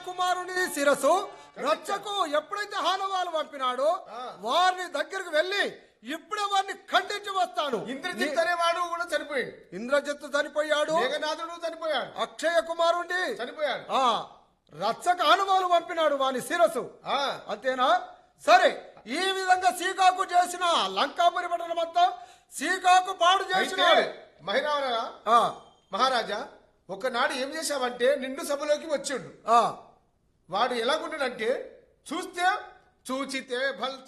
కుమారుని శిరసు రచ్చకు ఎప్పుడైతే హానవాలు పంపినాడో వారిని దగ్గరకు వెళ్ళి ఇప్పుడే వారిని ఖండించి వస్తాను ఇంద్రజిత్ అనేవాడు కూడా చనిపోయాడు ఇంద్రజిత్తు చనిపోయాడు మేఘనాథుడు చనిపోయాడు అక్షయ కుమారుండి చనిపోయాడు ఆ రచ్చక హనుమాలు పంపినాడు వాని శిరసు ఆ అంతేనా సరే ఈ విధంగా సీకాకు చేసిన లంకాపురి పట్టణం అంతా సీకాకు పాడు అయితే చేసినాడు మహిరావణ ఆ, మహారాజా ఒకనాడు ఏం చేశావంటే నిండు సభలోకి వచ్చిండు ఆ. వాడు ఎలాగుంటాడంటే చూస్తే చూచితే భల్